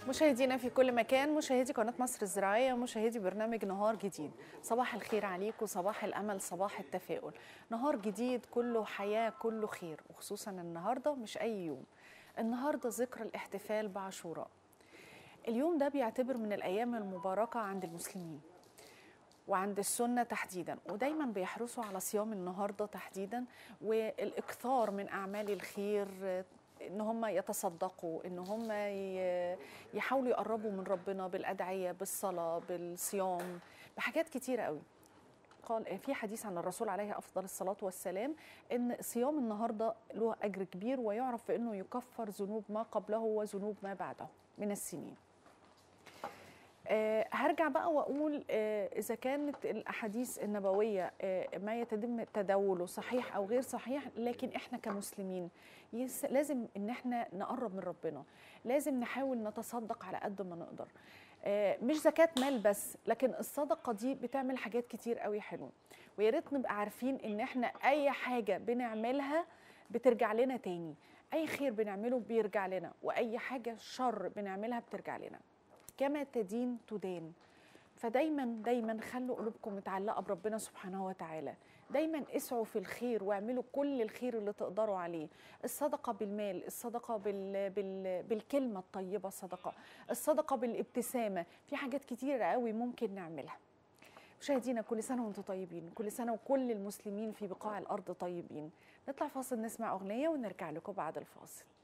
مشاهدينا في كل مكان مشاهدي قناة مصر الزراعية مشاهدي برنامج نهار جديد صباح الخير عليكم صباح الأمل صباح التفاؤل نهار جديد كله حياة كله خير وخصوصا النهاردة مش أي يوم النهاردة ذكرى الاحتفال بعاشوراء اليوم ده بيعتبر من الأيام المباركة عند المسلمين وعند السنة تحديدا ودايما بيحرصوا على صيام النهاردة تحديدا والإكثار من أعمال الخير ان هم يتصدقوا ان هم يحاولوا يقربوا من ربنا بالادعيه بالصلاه بالصيام بحاجات كتيره قوي قال في حديث عن الرسول عليه افضل الصلاه والسلام ان صيام النهارده له اجر كبير ويعرف بانه يكفر ذنوب ما قبله وذنوب ما بعده من السنين أه هرجع بقى واقول أه اذا كانت الاحاديث النبويه أه ما يتم تداوله صحيح او غير صحيح لكن احنا كمسلمين لازم ان احنا نقرب من ربنا لازم نحاول نتصدق على قد ما نقدر مش زكاه مال بس لكن الصدقه دي بتعمل حاجات كتير قوي حلوه ويا ريت نبقى عارفين ان احنا اي حاجه بنعملها بترجع لنا تاني اي خير بنعمله بيرجع لنا واي حاجه شر بنعملها بترجع لنا كما تدين تدان فدايما دايما خلوا قلوبكم متعلقه بربنا سبحانه وتعالى دايما اسعوا في الخير واعملوا كل الخير اللي تقدروا عليه الصدقه بالمال الصدقه بال... بال... بالكلمه الطيبه صدقه الصدقه بالابتسامه في حاجات كتيره قوي ممكن نعملها مشاهدينا كل سنه وانتم طيبين كل سنه وكل المسلمين في بقاع الارض طيبين نطلع فاصل نسمع اغنيه ونرجع لكم بعد الفاصل